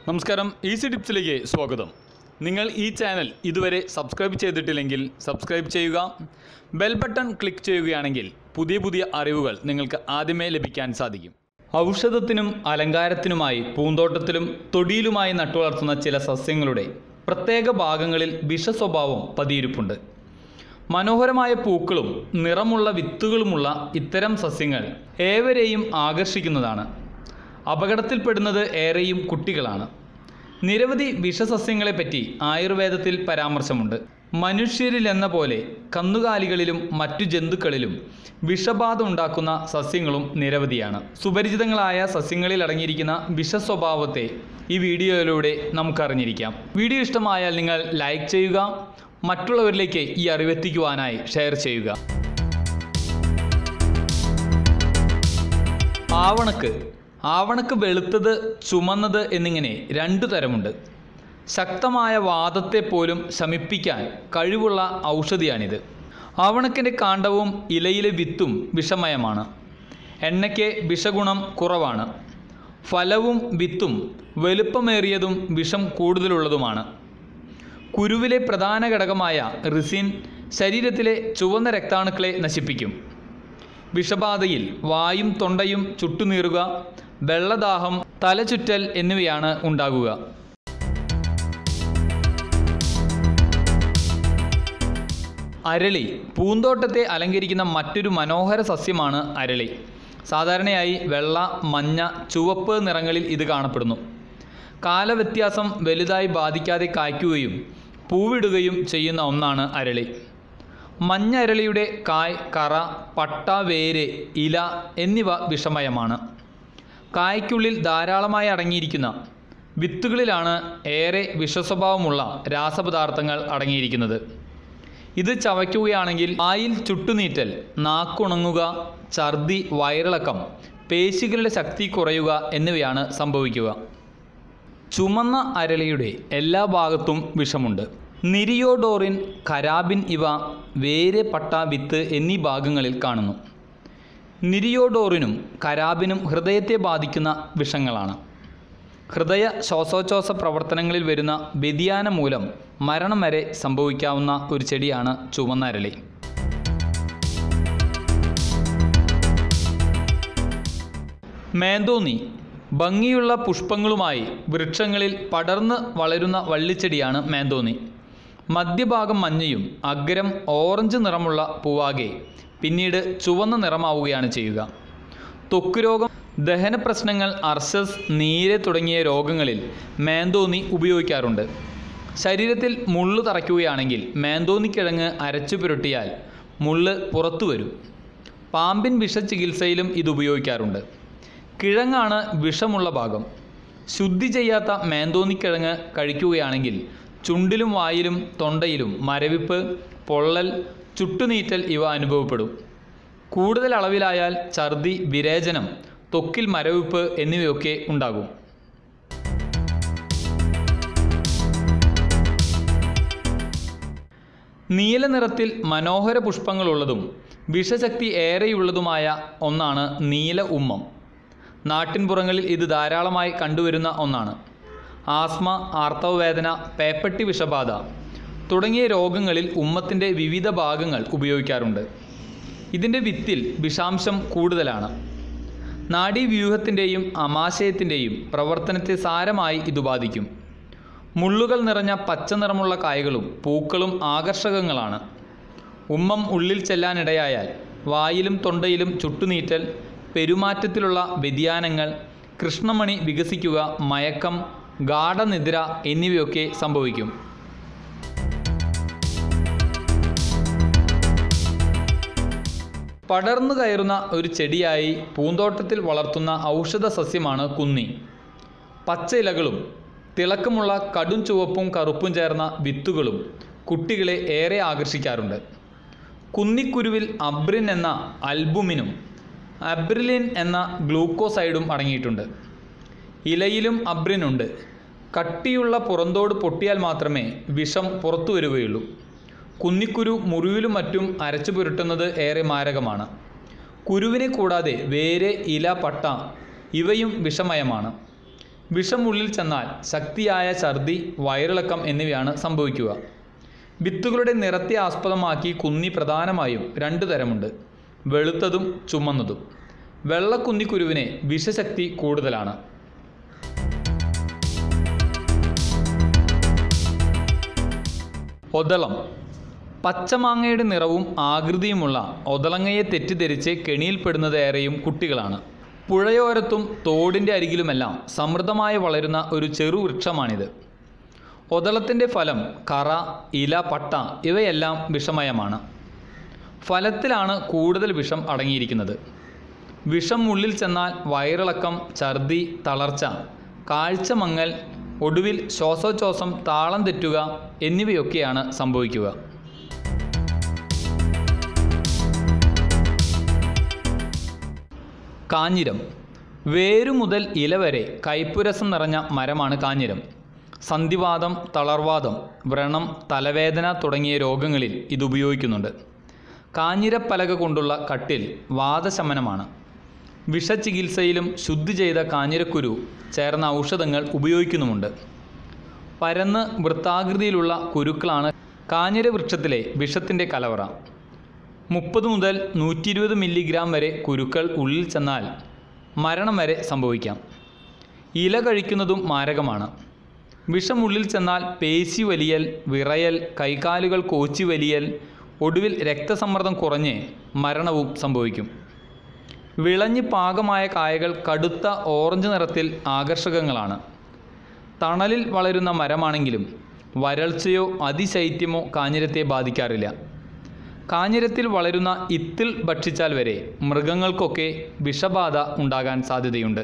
നമസ്കാരം ഈസി ടിപ്സിലേക്ക് സ്വാഗതം നിങ്ങൾ ഈ ചാനൽ ഇതുവരെ സബ്സ്ക്രൈബ് ചെയ്തിട്ടില്ലെങ്കിൽ സബ്സ്ക്രൈബ് ചെയ്യുക ബെൽ ബട്ടൺ ക്ലിക്ക് ചെയ്യുകയാണെങ്കിൽ പുതിയ പുതിയ അറിവുകൾ നിങ്ങൾക്ക് ആദ്യമേ ലഭിക്കാൻ സാധിക്കും ഔഷധത്തിനും അലങ്കാരത്തിനുമായി പൂന്തോട്ടത്തിലും തൊടിയിലുമായി നട്ടുവളർത്തുന്ന ചില സസ്യങ്ങളുടെ പ്രത്യേക ഭാഗങ്ങളിൽ വിഷസ്വഭാവം പതിയിരിപ്പുണ്ട് മനോഹരമായ പൂക്കളും നിറമുള്ള വിത്തുകളുമുള്ള ഇത്തരം സസ്യങ്ങൾ ഏവരെയും ആകർഷിക്കുന്നതാണ് അപകടത്തിൽപ്പെടുന്നത് ഏറെയും കുട്ടികളാണ് നിരവധി വിഷസസ്യങ്ങളെപ്പറ്റി ആയുർവേദത്തിൽ പരാമർശമുണ്ട് മനുഷ്യരിൽ എന്ന പോലെ കന്നുകാലികളിലും മറ്റു ജന്തുക്കളിലും വിഷബാധ ഉണ്ടാക്കുന്ന സസ്യങ്ങളും നിരവധിയാണ് സുപരിചിതങ്ങളായ സസ്യങ്ങളിൽ അടങ്ങിയിരിക്കുന്ന വിഷസ്വഭാവത്തെ ഈ വീഡിയോയിലൂടെ നമുക്കറിഞ്ഞിരിക്കാം വീഡിയോ ഇഷ്ടമായാൽ നിങ്ങൾ ലൈക്ക് ചെയ്യുക മറ്റുള്ളവരിലേക്ക് ഈ അറിവെത്തിക്കുവാനായി ഷെയർ ചെയ്യുക ആവണക്ക് ആവണക്ക് വെളുത്തത് ചുമന്നത് എന്നിങ്ങനെ രണ്ടു തരമുണ്ട് ശക്തമായ വാദത്തെ പോലും ശമിപ്പിക്കാൻ കഴിവുള്ള ഔഷധിയാണിത് ആവണക്കിൻ്റെ കാണ്ഡവും ഇലയിലെ വിത്തും വിഷമയമാണ് എണ്ണയ്ക്ക് വിഷഗുണം കുറവാണ് ഫലവും വിത്തും വലുപ്പമേറിയതും വിഷം കൂടുതലുള്ളതുമാണ് കുരുവിലെ പ്രധാന ഘടകമായ റിസിൻ ശരീരത്തിലെ ചുവന്ന രക്താണുക്കളെ നശിപ്പിക്കും വിഷബാധയിൽ വായും തൊണ്ടയും ചുട്ടുനീറുക വെള്ളദാഹം തലചുറ്റൽ എന്നിവയാണ് ഉണ്ടാകുക അരളി പൂന്തോട്ടത്തെ അലങ്കരിക്കുന്ന മറ്റൊരു മനോഹര സസ്യമാണ് അരളി സാധാരണയായി വെള്ള മഞ്ഞ ചുവപ്പ് നിറങ്ങളിൽ ഇത് കാണപ്പെടുന്നു കാലവ്യത്യാസം വലുതായി ബാധിക്കാതെ കായ്ക്കുകയും പൂവിടുകയും ചെയ്യുന്ന ഒന്നാണ് അരളി മഞ്ഞ അരളിയുടെ കായ് കറ പട്ട വേര് ഇല എന്നിവ വിഷമയമാണ് കായ്ക്കുള്ളിൽ ധാരാളമായി അടങ്ങിയിരിക്കുന്ന വിത്തുകളിലാണ് ഏറെ വിഷസ്വഭാവമുള്ള രാസപദാർത്ഥങ്ങൾ അടങ്ങിയിരിക്കുന്നത് ഇത് ചവയ്ക്കുകയാണെങ്കിൽ വായിൽ ചുട്ടുനീറ്റൽ നാക്കുണങ്ങുക ഛർദി വയറിളക്കം പേശികളുടെ ശക്തി കുറയുക എന്നിവയാണ് സംഭവിക്കുക ചുമന്ന അരളിയുടെ എല്ലാ ഭാഗത്തും വിഷമുണ്ട് നിരിയോഡോറിൻ കരാബിൻ ഇവ വേര് പട്ട വിത്ത് എന്നീ ഭാഗങ്ങളിൽ കാണുന്നു നിരിയോഡോറിനും കരാബിനും ഹൃദയത്തെ ബാധിക്കുന്ന വിഷങ്ങളാണ് ഹൃദയ ശ്വാസോച്ഛ്വാസ പ്രവർത്തനങ്ങളിൽ വരുന്ന വ്യതിയാനം മൂലം മരണം വരെ സംഭവിക്കാവുന്ന ഒരു ചെടിയാണ് ചുവന്ന അരളി മേന്തോന്നി ഭംഗിയുള്ള പുഷ്പങ്ങളുമായി വൃക്ഷങ്ങളിൽ പടർന്ന് വളരുന്ന വള്ളിച്ചെടിയാണ് മേന്തോന്നി മധ്യഭാഗം മഞ്ഞയും അഗ്രം ഓറഞ്ച് നിറമുള്ള പൂവാകെ പിന്നീട് ചുവന്ന നിറമാവുകയാണ് ചെയ്യുക ത്വക്ക് രോഗം ദഹന പ്രശ്നങ്ങൾ അർസസ് നീര് തുടങ്ങിയ രോഗങ്ങളിൽ മേന്തോന്നി ഉപയോഗിക്കാറുണ്ട് ശരീരത്തിൽ മുള്ളു തറയ്ക്കുകയാണെങ്കിൽ മേന്തോന്നിക്കിഴങ്ങ് അരച്ചു പുരട്ടിയാൽ മുള്ള് പുറത്തു വരും പാമ്പിൻ വിഷചികിത്സയിലും ഇത് ഉപയോഗിക്കാറുണ്ട് കിഴങ്ങാണ് വിഷമുള്ള ഭാഗം ശുദ്ധി ചെയ്യാത്ത മേന്തോന്നിക്കിഴങ്ങ് കഴിക്കുകയാണെങ്കിൽ ചുണ്ടിലും വായിലും തൊണ്ടയിലും മരവിപ്പ് പൊള്ളൽ ചുട്ടുനീറ്റൽ ഇവ അനുഭവപ്പെടും കൂടുതൽ അളവിലായാൽ ഛർദി വിരേചനം ത്വക്കിൽ മരവിപ്പ് എന്നിവയൊക്കെ ഉണ്ടാകും നീല നിറത്തിൽ മനോഹര പുഷ്പങ്ങളുള്ളതും വിഷശക്തി ഏറെയുള്ളതുമായ ഒന്നാണ് നീല ഉമ്മം നാട്ടിൻപുറങ്ങളിൽ ഇത് ധാരാളമായി കണ്ടുവരുന്ന ഒന്നാണ് ആസ്മ ആർത്തവവേദന പേപ്പട്ടി വിഷബാധ തുടങ്ങിയ രോഗങ്ങളിൽ ഉമ്മത്തിൻ്റെ വിവിധ ഭാഗങ്ങൾ ഉപയോഗിക്കാറുണ്ട് ഇതിൻ്റെ വിത്തിൽ വിഷാംശം കൂടുതലാണ് നാഡീവ്യൂഹത്തിൻ്റെയും അമാശയത്തിൻ്റെയും പ്രവർത്തനത്തെ സാരമായി ഇത് ബാധിക്കും മുള്ളുകൾ നിറഞ്ഞ പച്ച നിറമുള്ള കായകളും പൂക്കളും ആകർഷകങ്ങളാണ് ഉമ്മം ഉള്ളിൽ ചെല്ലാനിടയായാൽ വായിലും തൊണ്ടയിലും ചുട്ടുനീറ്റൽ പെരുമാറ്റത്തിലുള്ള വ്യതിയാനങ്ങൾ കൃഷ്ണമണി വികസിക്കുക മയക്കം ഗാഠനിദ്ര എന്നിവയൊക്കെ സംഭവിക്കും പടർന്നു കയറുന്ന ഒരു ചെടിയായി പൂന്തോട്ടത്തിൽ വളർത്തുന്ന ഔഷധ സസ്യമാണ് കുന്നി പച്ച ഇലകളും തിളക്കമുള്ള കടും ചുവപ്പും കറുപ്പും ചേർന്ന വിത്തുകളും കുട്ടികളെ ഏറെ ആകർഷിക്കാറുണ്ട് കുന്നിക്കുരുവിൽ അബ്രിൻ എന്ന അൽബുമിനും അബ്രിലിൻ എന്ന ഗ്ലൂക്കോസൈഡും അടങ്ങിയിട്ടുണ്ട് ഇലയിലും അബ്രിനുണ്ട് കട്ടിയുള്ള പുറന്തോട് പൊട്ടിയാൽ മാത്രമേ വിഷം പുറത്തു വരികയുള്ളൂ കുന്നിക്കുരു മുറിവിലും മറ്റും അരച്ചു പുരട്ടുന്നത് ഏറെ മാരകമാണ് കുരുവിനെ കൂടാതെ വേര് ഇല പട്ട ഇവയും വിഷമയമാണ് വിഷം ഉള്ളിൽ ചെന്നാൽ ശക്തിയായ ഛർദി വയറിളക്കം എന്നിവയാണ് സംഭവിക്കുക വിത്തുകളുടെ നിറത്തെ ആസ്പദമാക്കി കുന്നി പ്രധാനമായും രണ്ടു തരമുണ്ട് വെളുത്തതും ചുമന്നതും വെള്ളക്കുന്നിക്കുരുവിന് വിഷശക്തി കൂടുതലാണ് ഒതളം പച്ചമാങ്ങയുടെ നിറവും ആകൃതിയുമുള്ള ഒതളങ്ങയെ തെറ്റിദ്ധരിച്ച് കെണിയിൽപ്പെടുന്നത് ഏറെയും കുട്ടികളാണ് പുഴയോരത്തും തോടിൻ്റെ അരികിലുമെല്ലാം സമൃദ്ധമായി വളരുന്ന ഒരു ചെറു വൃക്ഷമാണിത് ഒതളത്തിൻ്റെ ഫലം കറ ഇല പട്ട ഇവയെല്ലാം വിഷമയമാണ് ഫലത്തിലാണ് കൂടുതൽ വിഷം അടങ്ങിയിരിക്കുന്നത് വിഷം ഉള്ളിൽ ചെന്നാൽ വയറിളക്കം ഛർദി തളർച്ച കാഴ്ച മങ്ങൽ ഒടുവിൽ ശ്വാസോച്ഛ്വാസം താളം തെറ്റുക എന്നിവയൊക്കെയാണ് സംഭവിക്കുക കാഞ്ഞിരം വേരു മുതൽ ഇല വരെ കയ്പുരസം നിറഞ്ഞ മരമാണ് കാഞ്ഞിരം സന്ധിവാദം തളർവാദം വ്രണം തലവേദന തുടങ്ങിയ രോഗങ്ങളിൽ ഇത് ഉപയോഗിക്കുന്നുണ്ട് കാഞ്ഞിരപ്പലക കൊണ്ടുള്ള കട്ടിൽ വാദശമനമാണ് വിഷചികിത്സയിലും ശുദ്ധി ചെയ്ത കാഞ്ഞിരക്കുരു ചേർന്ന ഔഷധങ്ങൾ ഉപയോഗിക്കുന്നുമുണ്ട് പരന്ന് വൃത്താകൃതിയിലുള്ള കുരുക്കളാണ് കാഞ്ഞിര വൃക്ഷത്തിലെ വിഷത്തിൻ്റെ കലവറ മുപ്പത് മുതൽ നൂറ്റി ഇരുപത് മില്ലിഗ്രാം വരെ കുരുക്കൾ ഉള്ളിൽ ചെന്നാൽ മരണം വരെ സംഭവിക്കാം ഇല കഴിക്കുന്നതും മാരകമാണ് വിഷം ഉള്ളിൽ ചെന്നാൽ പേശി വലിയൽ വിറയൽ കൈകാലുകൾ കോച്ചി വലിയൽ ഒടുവിൽ രക്തസമ്മർദ്ദം കുറഞ്ഞ് മരണവും സംഭവിക്കും വിളഞ്ഞ് പാകമായ കായകൾ കടുത്ത ഓറഞ്ച് നിറത്തിൽ ആകർഷകങ്ങളാണ് തണലിൽ വളരുന്ന മരമാണെങ്കിലും വരൾച്ചയോ അതിശൈത്യമോ കാഞ്ഞിരത്തെ ബാധിക്കാറില്ല കാഞ്ഞിരത്തിൽ വളരുന്ന ഇത്തിൽ ഭക്ഷിച്ചാൽ വരെ മൃഗങ്ങൾക്കൊക്കെ വിഷബാധ ഉണ്ടാകാൻ സാധ്യതയുണ്ട്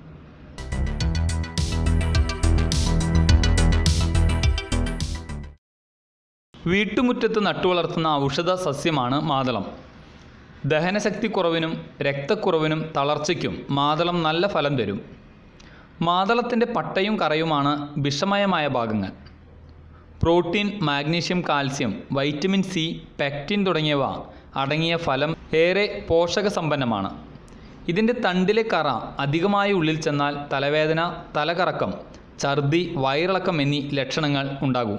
വീട്ടുമുറ്റത്ത് നട്ടുവളർത്തുന്ന ഔഷധ സസ്യമാണ് മാതളം ദഹനശക്തി കുറവിനും രക്തക്കുറവിനും തളർച്ചയ്ക്കും മാതളം നല്ല ഫലം തരും മാതളത്തിൻ്റെ പട്ടയും കറയുമാണ് വിഷമയമായ ഭാഗങ്ങൾ protein magnesium calcium vitamin C pectin തുടങ്ങിയവ അടങ്ങിയ ഫലം ഏറെ പോഷകസമ്പന്നമാണ് ഇതിൻ്റെ തണ്ടിലെ കറ അധികമായി ഉള്ളിൽ ചെന്നാൽ തലവേദന തലകറക്കം ഛർദി വയറിളക്കം എന്നീ ലക്ഷണങ്ങൾ ഉണ്ടാകും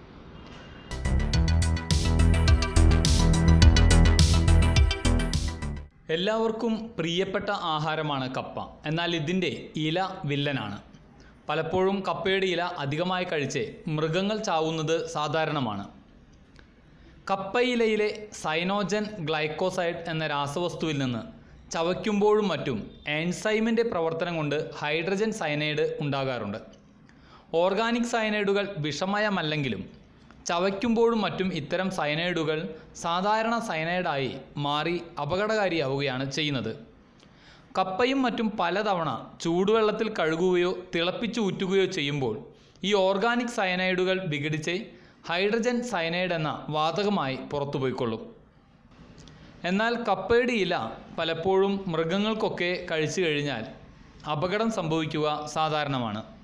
എല്ലാവർക്കും പ്രിയപ്പെട്ട ആഹാരമാണ് കപ്പ എന്നാൽ ഇതിൻ്റെ ഇല വില്ലനാണ് പലപ്പോഴും കപ്പയുടെ ഇല അധികമായി കഴിച്ച് മൃഗങ്ങൾ ചാവുന്നത് സാധാരണമാണ് കപ്പയിലയിലെ സൈനോജൻ ഗ്ലൈക്കോസൈഡ് എന്ന രാസവസ്തുവിൽ നിന്ന് ചവയ്ക്കുമ്പോഴും മറ്റും എൻസൈമിൻ്റെ പ്രവർത്തനം കൊണ്ട് ഹൈഡ്രജൻ സയനൈഡ് ഉണ്ടാകാറുണ്ട് ഓർഗാനിക് സയനൈഡുകൾ വിഷമയമല്ലെങ്കിലും ചവയ്ക്കുമ്പോഴും മറ്റും ഇത്തരം സയനൈഡുകൾ സാധാരണ സയനൈഡായി മാറി അപകടകാരിയാവുകയാണ് ചെയ്യുന്നത് കപ്പയും മറ്റും പലതവണ ചൂടുവെള്ളത്തിൽ കഴുകുകയോ തിളപ്പിച്ച് ഊറ്റുകയോ ചെയ്യുമ്പോൾ ഈ ഓർഗാനിക് സയനൈഡുകൾ വിഘടിച്ച് ഹൈഡ്രജൻ സയനൈഡ് എന്ന വാതകമായി പുറത്തുപോയിക്കൊള്ളും എന്നാൽ കപ്പയുടെ ഇല പലപ്പോഴും മൃഗങ്ങൾക്കൊക്കെ കഴിച്ചു കഴിഞ്ഞാൽ അപകടം സംഭവിക്കുക സാധാരണമാണ്